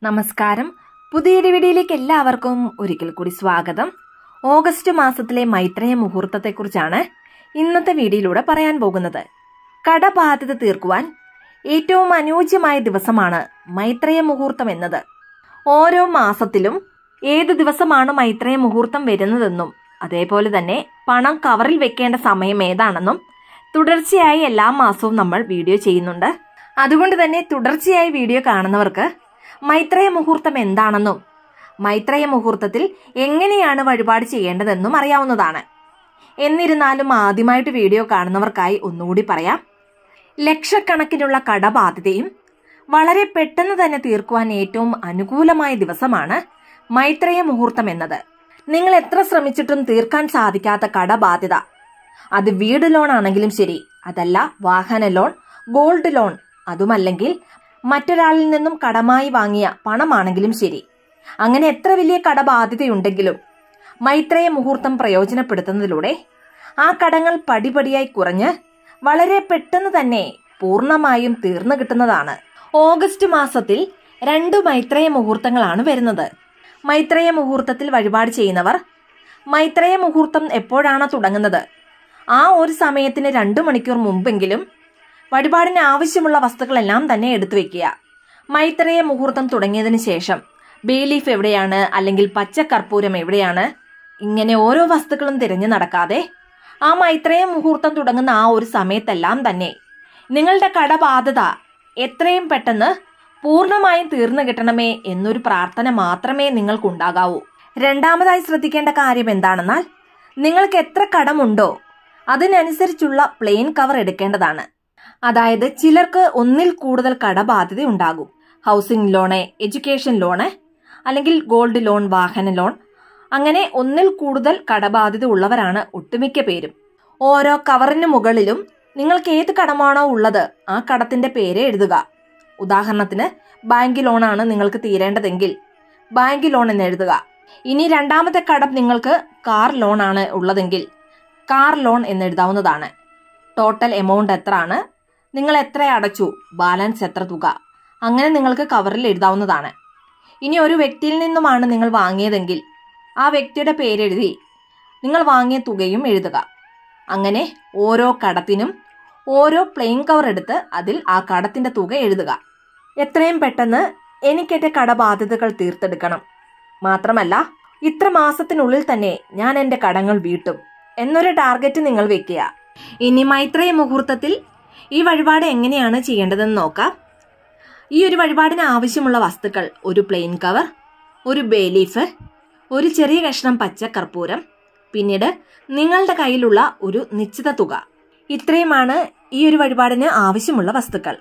നമസ്കാരം പുതിയൊരു വീഡിയോയിലേക്ക് എല്ലാവർക്കും ഒരിക്കൽ കൂടി സ്വാഗതം ഓഗസ്റ്റ് മാസത്തിലെ മൈത്രേയ മുഹൂർത്തത്തെക്കുറിച്ചാണ് ഇന്നത്തെ വീഡിയോയിലൂടെ പറയാൻ പോകുന്നത് കടബാധ്യത തീർക്കുവാൻ ഏറ്റവും അനുയോജ്യമായ ദിവസമാണ് മൈത്രേയ മുഹൂർത്തം എന്നത് ഓരോ മാസത്തിലും ഏത് ദിവസമാണ് മൈത്രേയ മുഹൂർത്തം വരുന്നതെന്നും അതേപോലെ തന്നെ പണം കവറിൽ വെക്കേണ്ട സമയം ഏതാണെന്നും തുടർച്ചയായി എല്ലാ മാസവും നമ്മൾ വീഡിയോ ചെയ്യുന്നുണ്ട് അതുകൊണ്ട് തന്നെ തുടർച്ചയായി വീഡിയോ കാണുന്നവർക്ക് മൈത്രേയ മുഹൂർത്തം എന്താണെന്നും മൈത്രേയ മുഹൂർത്തത്തിൽ എങ്ങനെയാണ് വഴിപാട് ചെയ്യേണ്ടതെന്നും അറിയാവുന്നതാണ് എന്നിരുന്നാലും ആദ്യമായിട്ട് വീഡിയോ കാണുന്നവർക്കായി ഒന്നുകൂടി പറയാം ലക്ഷക്കണക്കിനുള്ള കടബാധ്യതയും വളരെ പെട്ടെന്ന് തന്നെ തീർക്കുവാൻ ഏറ്റവും അനുകൂലമായ ദിവസമാണ് മൈത്രേയ മുഹൂർത്തം എന്നത് നിങ്ങൾ എത്ര ശ്രമിച്ചിട്ടും തീർക്കാൻ സാധിക്കാത്ത കടബാധ്യത അത് വീട് ലോൺ ആണെങ്കിലും ശരി അതല്ല വാഹന ലോൺ ഗോൾഡ് ലോൺ അതുമല്ലെങ്കിൽ മറ്റൊരാളിൽ നിന്നും കടമായി വാങ്ങിയ പണമാണെങ്കിലും ശരി അങ്ങനെ എത്ര വലിയ കടബാധ്യതയുണ്ടെങ്കിലും മൈത്രേയ മുഹൂർത്തം പ്രയോജനപ്പെടുത്തുന്നതിലൂടെ ആ കടങ്ങൾ പടിപടിയായി കുറഞ്ഞ് വളരെ പെട്ടെന്ന് തന്നെ പൂർണ്ണമായും തീർന്നു കിട്ടുന്നതാണ് ഓഗസ്റ്റ് മാസത്തിൽ രണ്ട് മൈത്രേയ മുഹൂർത്തങ്ങളാണ് വരുന്നത് മൈത്രേയ മുഹൂർത്തത്തിൽ വഴിപാട് ചെയ്യുന്നവർ മൈത്രേയ മുഹൂർത്തം എപ്പോഴാണ് തുടങ്ങുന്നത് ആ ഒരു സമയത്തിന് രണ്ടു മണിക്കൂർ മുമ്പെങ്കിലും വഴിപാടിന് ആവശ്യമുള്ള വസ്തുക്കളെല്ലാം തന്നെ എടുത്തു വെക്കുക മൈത്രേയ മുഹൂർത്തം തുടങ്ങിയതിനു ശേഷം ബേലീഫ് എവിടെയാണ് അല്ലെങ്കിൽ പച്ചക്കർപ്പൂരം എവിടെയാണ് ഇങ്ങനെ ഓരോ വസ്തുക്കളും തിരഞ്ഞു നടക്കാതെ ആ മൈത്രേയ മുഹൂർത്തം തുടങ്ങുന്ന ആ ഒരു സമയത്തെല്ലാം തന്നെ നിങ്ങളുടെ കടബാധ്യത എത്രയും പെട്ടെന്ന് പൂർണ്ണമായും തീർന്നു കിട്ടണമേ എന്നൊരു പ്രാർത്ഥന മാത്രമേ നിങ്ങൾക്കുണ്ടാകാവൂ രണ്ടാമതായി ശ്രദ്ധിക്കേണ്ട കാര്യം എന്താണെന്നാൽ നിങ്ങൾക്ക് എത്ര കടമുണ്ടോ അതിനനുസരിച്ചുള്ള പ്ലെയിൻ കവർ എടുക്കേണ്ടതാണ് അതായത് ചിലർക്ക് ഒന്നിൽ കൂടുതൽ കടബാധ്യത ഉണ്ടാകും ഹൗസിംഗ് ലോണ് എഡ്യൂക്കേഷൻ ലോണ് അല്ലെങ്കിൽ ഗോൾഡ് ലോൺ വാഹന ലോൺ അങ്ങനെ ഒന്നിൽ കൂടുതൽ കടബാധ്യത ഉള്ളവരാണ് ഒട്ടുമിക്ക പേരും ഓരോ കവറിന് മുകളിലും നിങ്ങൾക്ക് ഏത് കടമാണോ ഉള്ളത് ആ കടത്തിന്റെ പേര് എഴുതുക ഉദാഹരണത്തിന് ബാങ്ക് ലോണാണ് നിങ്ങൾക്ക് തീരേണ്ടതെങ്കിൽ ബാങ്ക് ലോൺ എന്ന് എഴുതുക ഇനി രണ്ടാമത്തെ കടം നിങ്ങൾക്ക് കാർ ലോൺ ആണ് ഉള്ളതെങ്കിൽ കാർ ലോൺ എന്ന് എഴുതാവുന്നതാണ് ടോട്ടൽ എമൗണ്ട് എത്ര ആണ് നിങ്ങൾ എത്ര അടച്ചു ബാലൻസ് എത്ര തുക അങ്ങനെ നിങ്ങൾക്ക് കവറിൽ എഴുതാവുന്നതാണ് ഇനി ഒരു വ്യക്തിയിൽ നിന്നുമാണ് നിങ്ങൾ വാങ്ങിയതെങ്കിൽ ആ വ്യക്തിയുടെ പേരെഴുതി നിങ്ങൾ വാങ്ങിയ തുകയും എഴുതുക അങ്ങനെ ഓരോ കടത്തിനും ഓരോ പ്ലെയിൻ കവർ എടുത്ത് അതിൽ ആ കടത്തിന്റെ തുക എഴുതുക എത്രയും പെട്ടെന്ന് എനിക്കെന്റെ കടബാധ്യതകൾ തീർത്തെടുക്കണം മാത്രമല്ല ഇത്ര മാസത്തിനുള്ളിൽ തന്നെ ഞാൻ എന്റെ കടങ്ങൾ വീട്ടും എന്നൊരു ടാർഗറ്റ് നിങ്ങൾ വെക്കുക ഇനി മൈത്രേയ മുഹൂർത്തത്തിൽ ഈ വഴിപാട് എങ്ങനെയാണ് ചെയ്യേണ്ടതെന്ന് നോക്കാം ഈ ഒരു വഴിപാടിന് ആവശ്യമുള്ള വസ്തുക്കൾ ഒരു പ്ലെയിൻ കവർ ഒരു ബേലീഫ് ഒരു ചെറിയ കഷ്ണം പച്ച കർപ്പൂരം പിന്നീട് നിങ്ങളുടെ കയ്യിലുള്ള ഒരു നിശ്ചിത തുക ഇത്രയുമാണ് ഈ ഒരു വഴിപാടിന് ആവശ്യമുള്ള വസ്തുക്കൾ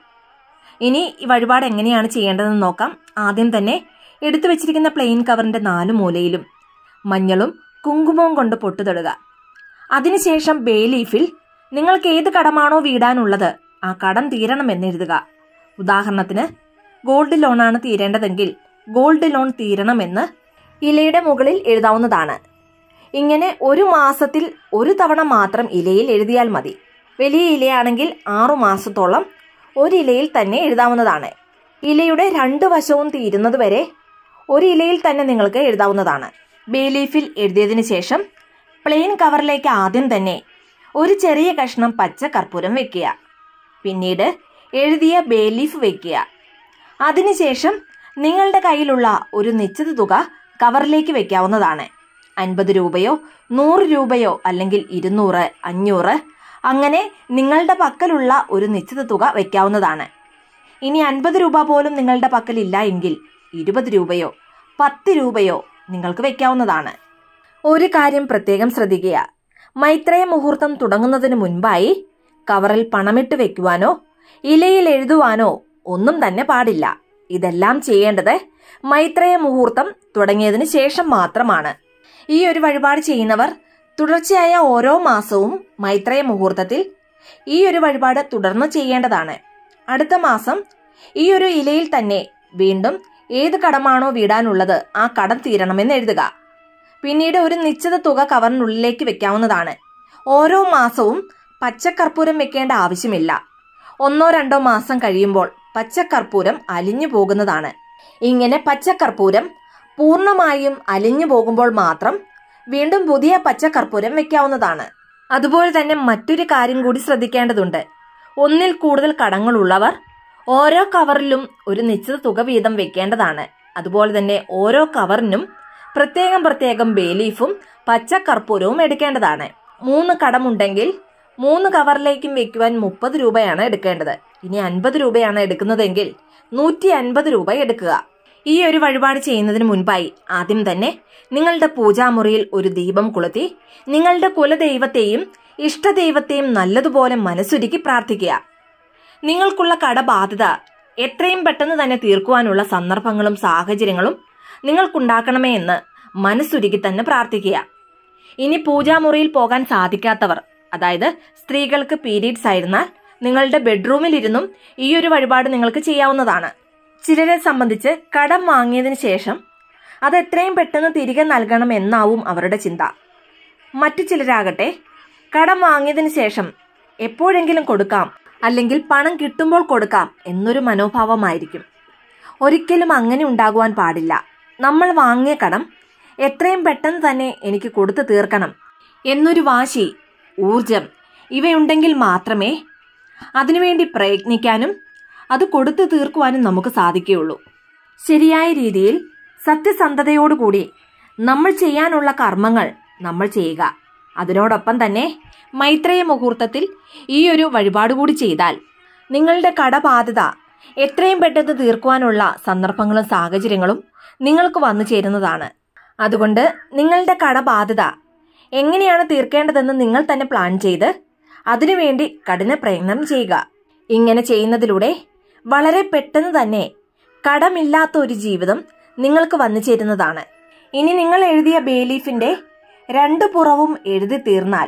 ഇനി ഈ വഴിപാട് എങ്ങനെയാണ് ചെയ്യേണ്ടതെന്ന് നോക്കാം ആദ്യം തന്നെ എടുത്തു വെച്ചിരിക്കുന്ന പ്ലെയിൻ കവറിന്റെ നാലു മൂലയിലും മഞ്ഞളും കുങ്കുമവും കൊണ്ട് പൊട്ടുതൊടുക അതിനുശേഷം ബേ ലീഫിൽ നിങ്ങൾക്ക് ഏത് കടമാണോ വീടാനുള്ളത് ആ കടം തീരണമെന്ന് എഴുതുക ഉദാഹരണത്തിന് ഗോൾഡ് ലോണാണ് തീരേണ്ടതെങ്കിൽ ഗോൾഡ് ലോൺ തീരണമെന്ന് ഇലയുടെ മുകളിൽ എഴുതാവുന്നതാണ് ഇങ്ങനെ ഒരു മാസത്തിൽ ഒരു തവണ മാത്രം ഇലയിൽ എഴുതിയാൽ മതി വലിയ ഇലയാണെങ്കിൽ ആറു മാസത്തോളം ഒരു ഇലയിൽ തന്നെ എഴുതാവുന്നതാണ് ഇലയുടെ രണ്ട് വശവും തീരുന്നത് വരെ ഒരു ഇലയിൽ തന്നെ നിങ്ങൾക്ക് എഴുതാവുന്നതാണ് ബേ ലീഫിൽ എഴുതിയതിനു ശേഷം പ്ലെയിൻ കവറിലേക്ക് ആദ്യം തന്നെ ഒരു ചെറിയ കഷ്ണം പച്ച കർപ്പൂരം വെക്കുക പിന്നീട് എഴുതിയ ബേ ലീഫ് വെക്കുക അതിനുശേഷം നിങ്ങളുടെ കയ്യിലുള്ള ഒരു നിശ്ചിത തുക കവറിലേക്ക് വെക്കാവുന്നതാണ് അൻപത് രൂപയോ നൂറ് രൂപയോ അല്ലെങ്കിൽ ഇരുന്നൂറ് അഞ്ഞൂറ് അങ്ങനെ നിങ്ങളുടെ പക്കലുള്ള ഒരു നിശ്ചിത തുക വെക്കാവുന്നതാണ് ഇനി അൻപത് രൂപ പോലും നിങ്ങളുടെ പക്കലില്ല എങ്കിൽ ഇരുപത് രൂപയോ പത്ത് രൂപയോ നിങ്ങൾക്ക് വെക്കാവുന്നതാണ് ഒരു കാര്യം പ്രത്യേകം ശ്രദ്ധിക്കുക മൈത്രേയ മുഹൂർത്തം തുടങ്ങുന്നതിന് മുൻപായി കവറിൽ പണമിട്ട് വെക്കുവാനോ ഇലയിൽ എഴുതുവാനോ ഒന്നും തന്നെ പാടില്ല ഇതെല്ലാം ചെയ്യേണ്ടത് മൈത്രേയ മുഹൂർത്തം തുടങ്ങിയതിന് ശേഷം മാത്രമാണ് ഈ ഒരു വഴിപാട് ചെയ്യുന്നവർ തുടർച്ചയായ ഓരോ മാസവും മൈത്രേയ മുഹൂർത്തത്തിൽ ഈ ഒരു വഴിപാട് തുടർന്ന് ചെയ്യേണ്ടതാണ് അടുത്ത മാസം ഈ ഒരു ഇലയിൽ തന്നെ വീണ്ടും ഏത് കടമാണോ വീടാനുള്ളത് ആ കടം തീരണമെന്ന് എഴുതുക പിന്നീട് ഒരു നിശ്ചിത തുക കവറിനുള്ളിലേക്ക് വെക്കാവുന്നതാണ് ഓരോ മാസവും പച്ചക്കർപ്പൂരം വെക്കേണ്ട ആവശ്യമില്ല ഒന്നോ രണ്ടോ മാസം കഴിയുമ്പോൾ പച്ചക്കർപ്പൂരം അലിഞ്ഞു പോകുന്നതാണ് ഇങ്ങനെ പച്ചക്കർപ്പൂരം പൂർണ്ണമായും അലിഞ്ഞു പോകുമ്പോൾ മാത്രം വീണ്ടും പുതിയ പച്ചക്കർപ്പൂരം വെക്കാവുന്നതാണ് അതുപോലെ തന്നെ മറ്റൊരു കാര്യം കൂടി ശ്രദ്ധിക്കേണ്ടതുണ്ട് ഒന്നിൽ കൂടുതൽ കടങ്ങളുള്ളവർ ഓരോ കവറിലും ഒരു നിശ്ചിത തുക വീതം വെക്കേണ്ടതാണ് അതുപോലെ തന്നെ ഓരോ കവറിനും പ്രത്യേകം പ്രത്യേകം ബേലീഫും പച്ചക്കർപ്പൂരവും എടുക്കേണ്ടതാണ് മൂന്ന് കടമുണ്ടെങ്കിൽ മൂന്ന് കവറിലേക്കും വെക്കുവാൻ മുപ്പത് രൂപയാണ് എടുക്കേണ്ടത് ഇനി അൻപത് രൂപയാണ് എടുക്കുന്നതെങ്കിൽ നൂറ്റി അൻപത് രൂപ എടുക്കുക ഈ ഒരു വഴിപാട് ചെയ്യുന്നതിന് മുൻപായി ആദ്യം തന്നെ നിങ്ങളുടെ പൂജാമുറിയിൽ ഒരു ദീപം കൊളുത്തി നിങ്ങളുടെ കുലദൈവത്തെയും ഇഷ്ടദൈവത്തെയും നല്ലതുപോലെ മനസ്സുരുക്കി പ്രാർത്ഥിക്കുക നിങ്ങൾക്കുള്ള കടബാധ്യത എത്രയും പെട്ടെന്ന് തന്നെ തീർക്കുവാനുള്ള സന്ദർഭങ്ങളും സാഹചര്യങ്ങളും നിങ്ങൾക്കുണ്ടാക്കണമേ എന്ന് മനസ്സുരുക്കി തന്നെ പ്രാർത്ഥിക്കുക ഇനി പൂജാമുറിയിൽ പോകാൻ സാധിക്കാത്തവർ അതായത് സ്ത്രീകൾക്ക് പീരീഡ്സ് ആയിരുന്നാൽ നിങ്ങളുടെ ബെഡ്റൂമിലിരുന്നും ഈ ഒരു വഴിപാട് നിങ്ങൾക്ക് ചെയ്യാവുന്നതാണ് ചിലരെ സംബന്ധിച്ച് കടം വാങ്ങിയതിനു ശേഷം അത് എത്രയും പെട്ടെന്ന് തിരികെ നൽകണം എന്നാവും അവരുടെ ചിന്ത മറ്റു ചിലരാകട്ടെ കടം വാങ്ങിയതിനു ശേഷം എപ്പോഴെങ്കിലും കൊടുക്കാം അല്ലെങ്കിൽ പണം കിട്ടുമ്പോൾ കൊടുക്കാം എന്നൊരു മനോഭാവമായിരിക്കും ഒരിക്കലും അങ്ങനെ ഉണ്ടാകുവാൻ പാടില്ല നമ്മൾ വാങ്ങിയ കടം എത്രയും പെട്ടെന്ന് തന്നെ എനിക്ക് കൊടുത്തു തീർക്കണം എന്നൊരു വാശി ഊർജം ഇവയുണ്ടെങ്കിൽ മാത്രമേ അതിനുവേണ്ടി പ്രയത്നിക്കാനും അത് കൊടുത്തു തീർക്കുവാനും നമുക്ക് സാധിക്കുകയുള്ളൂ ശരിയായ രീതിയിൽ സത്യസന്ധതയോടുകൂടി നമ്മൾ ചെയ്യാനുള്ള കർമ്മങ്ങൾ നമ്മൾ ചെയ്യുക അതിനോടൊപ്പം തന്നെ മൈത്രേയ മുഹൂർത്തത്തിൽ ഈ ഒരു വഴിപാട് കൂടി ചെയ്താൽ നിങ്ങളുടെ കടബാധ്യത എത്രയും പെട്ടെന്ന് തീർക്കുവാനുള്ള സന്ദർഭങ്ങളും സാഹചര്യങ്ങളും നിങ്ങൾക്ക് വന്നു ചേരുന്നതാണ് അതുകൊണ്ട് നിങ്ങളുടെ കടബാധ്യത എങ്ങനെയാണ് തീർക്കേണ്ടതെന്ന് നിങ്ങൾ തന്നെ പ്ലാൻ ചെയ്ത് അതിനുവേണ്ടി കഠിന പ്രയത്നം ചെയ്യുക ഇങ്ങനെ ചെയ്യുന്നതിലൂടെ വളരെ പെട്ടെന്ന് തന്നെ കടമില്ലാത്ത ഒരു ജീവിതം നിങ്ങൾക്ക് വന്നു ചേരുന്നതാണ് ഇനി നിങ്ങൾ എഴുതിയ ബേലീഫിന്റെ രണ്ട് പുറവും എഴുതി തീർന്നാൽ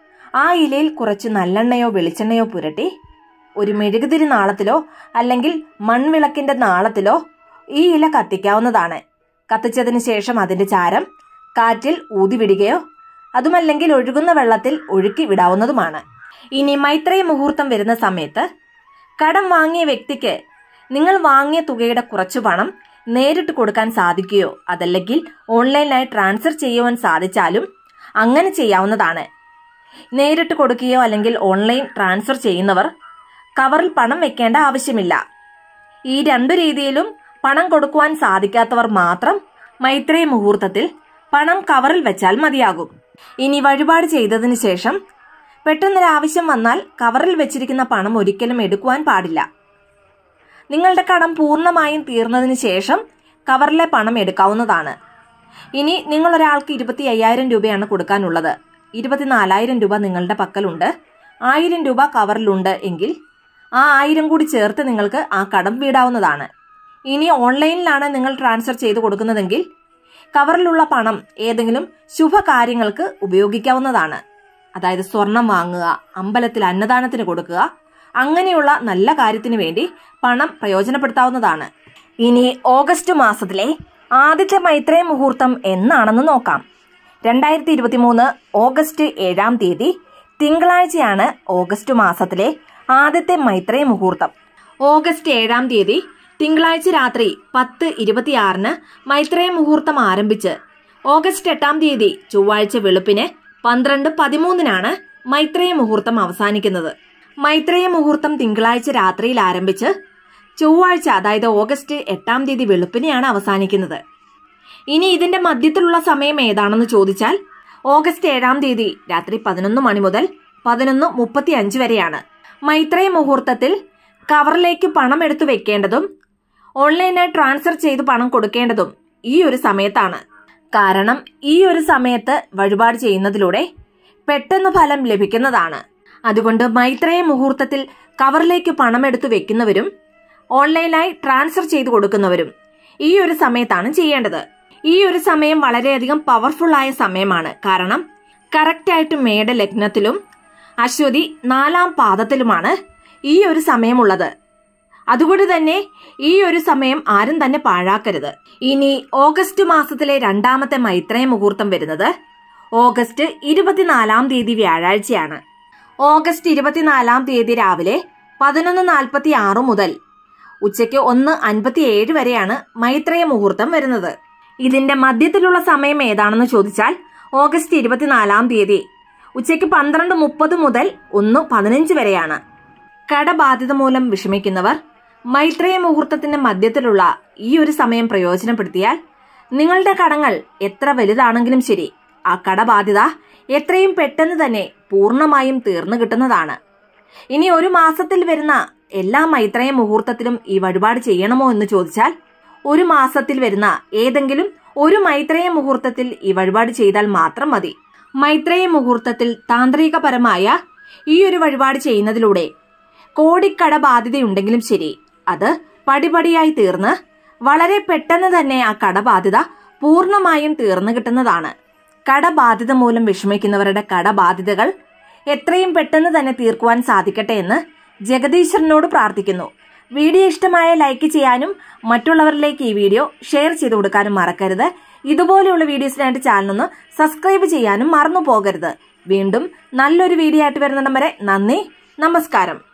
ആ ഇലയിൽ കുറച്ച് നല്ലെണ്ണയോ വെളിച്ചെണ്ണയോ പുരട്ടി ഒരു മെഴുകുതിരി നാളത്തിലോ അല്ലെങ്കിൽ മൺവിളക്കിന്റെ നാളത്തിലോ ഈ ഇല കത്തിക്കാവുന്നതാണ് കത്തിച്ചതിന് ശേഷം അതിന്റെ ചാരം കാറ്റിൽ ഊതിവിടുകയോ അതുമല്ലെങ്കിൽ ഒഴുകുന്ന വെള്ളത്തിൽ ഒഴുക്കി വിടാവുന്നതുമാണ് ഇനി മൈത്രേയ മുഹൂർത്തം വരുന്ന സമയത്ത് കടം വാങ്ങിയ വ്യക്തിക്ക് നിങ്ങൾ വാങ്ങിയ തുകയുടെ കുറച്ചു പണം നേരിട്ട് കൊടുക്കാൻ സാധിക്കുകയോ അതല്ലെങ്കിൽ ഓൺലൈനായി ട്രാൻസ്ഫർ ചെയ്യുവാൻ സാധിച്ചാലും അങ്ങനെ ചെയ്യാവുന്നതാണ് നേരിട്ട് കൊടുക്കുകയോ അല്ലെങ്കിൽ ഓൺലൈൻ ട്രാൻസ്ഫർ ചെയ്യുന്നവർ കവറിൽ പണം വെക്കേണ്ട ആവശ്യമില്ല ഈ രണ്ടു രീതിയിലും പണം കൊടുക്കുവാൻ സാധിക്കാത്തവർ മാത്രം മൈത്രേയ മുഹൂർത്തത്തിൽ പണം കവറിൽ വെച്ചാൽ മതിയാകും ഇനി വഴിപാട് ചെയ്തതിനു ശേഷം പെട്ടെന്നൊരാവശ്യം വന്നാൽ കവറിൽ വെച്ചിരിക്കുന്ന പണം ഒരിക്കലും എടുക്കുവാൻ പാടില്ല നിങ്ങളുടെ കടം പൂർണ്ണമായും തീർന്നതിന് ശേഷം കവറിലെ പണം എടുക്കാവുന്നതാണ് ഇനി നിങ്ങൾ ഒരാൾക്ക് ഇരുപത്തി അയ്യായിരം രൂപയാണ് കൊടുക്കാനുള്ളത് ഇരുപത്തിനാലായിരം രൂപ നിങ്ങളുടെ പക്കലുണ്ട് ആയിരം രൂപ കവറിലുണ്ട് എങ്കിൽ ആ ആയിരം കൂടി ചേർത്ത് നിങ്ങൾക്ക് ആ കടം വീടാവുന്നതാണ് ഇനി ഓൺലൈനിലാണ് നിങ്ങൾ ട്രാൻസ്ഫർ ചെയ്ത് കൊടുക്കുന്നതെങ്കിൽ കവറിലുള്ള പണം ഏതെങ്കിലും ശുഭകാര്യങ്ങൾക്ക് ഉപയോഗിക്കാവുന്നതാണ് അതായത് സ്വർണം വാങ്ങുക അമ്പലത്തിൽ അന്നദാനത്തിന് കൊടുക്കുക അങ്ങനെയുള്ള നല്ല കാര്യത്തിന് വേണ്ടി പണം പ്രയോജനപ്പെടുത്താവുന്നതാണ് ഇനി ഓഗസ്റ്റ് മാസത്തിലെ ആദ്യത്തെ മൈത്രേയ മുഹൂർത്തം എന്നാണെന്ന് നോക്കാം രണ്ടായിരത്തി ഇരുപത്തി മൂന്ന് ഓഗസ്റ്റ് ഏഴാം തീയതി തിങ്കളാഴ്ചയാണ് ഓഗസ്റ്റ് മാസത്തിലെ ആദ്യത്തെ മൈത്രേയ മുഹൂർത്തം ഓഗസ്റ്റ് ഏഴാം തീയതി തിങ്കളാഴ്ച രാത്രി പത്ത് ഇരുപത്തിയാറിന് മൈത്രേയ മുഹൂർത്തം ആരംഭിച്ച് ഓഗസ്റ്റ് എട്ടാം തീയതി ചൊവ്വാഴ്ച വെളുപ്പിന് പന്ത്രണ്ട് പതിമൂന്നിനാണ് മൈത്രേയ മുഹൂർത്തം അവസാനിക്കുന്നത് മൈത്രേയ മുഹൂർത്തം തിങ്കളാഴ്ച രാത്രിയിൽ ആരംഭിച്ച് ചൊവ്വാഴ്ച അതായത് ഓഗസ്റ്റ് എട്ടാം തീയതി വെളുപ്പിനെയാണ് അവസാനിക്കുന്നത് ഇനി ഇതിന്റെ മധ്യത്തിലുള്ള സമയം ഏതാണെന്ന് ചോദിച്ചാൽ ഓഗസ്റ്റ് ഏഴാം തീയതി രാത്രി പതിനൊന്ന് മണി മുതൽ പതിനൊന്ന് മുപ്പത്തി അഞ്ച് വരെയാണ് മൈത്രേയ മുഹൂർത്തത്തിൽ കവറിലേക്ക് പണം എടുത്തു വെക്കേണ്ടതും ഓൺലൈനായി ട്രാൻസ്ഫർ ചെയ്ത് പണം കൊടുക്കേണ്ടതും ഈ ഒരു സമയത്താണ് കാരണം ഈ ഒരു സമയത്ത് വഴിപാട് ചെയ്യുന്നതിലൂടെ പെട്ടെന്ന് ഫലം ലഭിക്കുന്നതാണ് അതുകൊണ്ട് മൈത്രേയ മുഹൂർത്തത്തിൽ കവറിലേക്ക് പണം എടുത്തു വെക്കുന്നവരും ഓൺലൈനായി ട്രാൻസ്ഫർ ചെയ്തു കൊടുക്കുന്നവരും ഈ ഒരു സമയത്താണ് ചെയ്യേണ്ടത് ഈ ഒരു സമയം വളരെയധികം പവർഫുൾ ആയ സമയമാണ് കാരണം കറക്റ്റ് ആയിട്ട് മേട ലഗ്നത്തിലും അശ്വതി നാലാം പാദത്തിലുമാണ് ഈ ഒരു സമയമുള്ളത് അതുകൊണ്ട് തന്നെ ഈ ഒരു സമയം ആരും തന്നെ പാഴാക്കരുത് ഇനി ഓഗസ്റ്റ് മാസത്തിലെ രണ്ടാമത്തെ മൈത്രേയ മുഹൂർത്തം വരുന്നത് ഓഗസ്റ്റ് ഇരുപത്തിനാലാം തീയതി വ്യാഴാഴ്ചയാണ് ഓഗസ്റ്റ് ഇരുപത്തിനാലാം തീയതി രാവിലെ പതിനൊന്ന് നാൽപ്പത്തി ആറ് മുതൽ ഉച്ചയ്ക്ക് ഒന്ന് അൻപത്തിയേഴ് വരെയാണ് മൈത്രേയ മുഹൂർത്തം വരുന്നത് ഇതിന്റെ മധ്യത്തിലുള്ള സമയം ഏതാണെന്ന് ചോദിച്ചാൽ ഓഗസ്റ്റ് ഇരുപത്തിനാലാം തീയതി ഉച്ചയ്ക്ക് പന്ത്രണ്ട് മുപ്പത് മുതൽ ഒന്ന് പതിനഞ്ച് വരെയാണ് കടബാധിത മൂലം വിഷമിക്കുന്നവർ മൈത്രേയ മുഹൂർത്തത്തിന്റെ മധ്യത്തിലുള്ള ഈ ഒരു സമയം പ്രയോജനപ്പെടുത്തിയാൽ നിങ്ങളുടെ കടങ്ങൾ എത്ര വലുതാണെങ്കിലും ശരി ആ കടബാധ്യത എത്രയും പെട്ടെന്ന് തന്നെ പൂർണ്ണമായും തീർന്നു കിട്ടുന്നതാണ് ഇനി ഒരു മാസത്തിൽ വരുന്ന എല്ലാ മൈത്രേയ മുഹൂർത്തത്തിലും ഈ വഴിപാട് ചെയ്യണമോ എന്ന് ചോദിച്ചാൽ ഒരു മാസത്തിൽ വരുന്ന ഏതെങ്കിലും ഒരു മൈത്രേയ മുഹൂർത്തത്തിൽ ഈ വഴിപാട് ചെയ്താൽ മാത്രം മതി മൈത്രേയ മുഹൂർത്തത്തിൽ താന്ത്രികപരമായ ഈ ഒരു വഴിപാട് ചെയ്യുന്നതിലൂടെ കോടിക്കട ബാധ്യതയുണ്ടെങ്കിലും ശരി അത് പടിപടിയായി തീർന്ന് വളരെ പെട്ടെന്ന് തന്നെ ആ കടബാധ്യത പൂർണ്ണമായും തീർന്നു കിട്ടുന്നതാണ് കടബാധ്യത മൂലം വിഷമിക്കുന്നവരുടെ കടബാധ്യതകൾ എത്രയും പെട്ടെന്ന് തന്നെ തീർക്കുവാൻ സാധിക്കട്ടെ എന്ന് ജഗദീശ്വരനോട് പ്രാർത്ഥിക്കുന്നു വീഡിയോ ഇഷ്ടമായ ലൈക്ക് ചെയ്യാനും മറ്റുള്ളവരിലേക്ക് ഈ വീഡിയോ ഷെയർ ചെയ്ത് കൊടുക്കാനും മറക്കരുത് ഇതുപോലെയുള്ള വീഡിയോസിനായിട്ട് ചാനലൊന്ന് സബ്സ്ക്രൈബ് ചെയ്യാനും മറന്നു പോകരുത് വീണ്ടും നല്ലൊരു വീഡിയോ ആയിട്ട് വരുന്നിടം വരെ നന്ദി നമസ്കാരം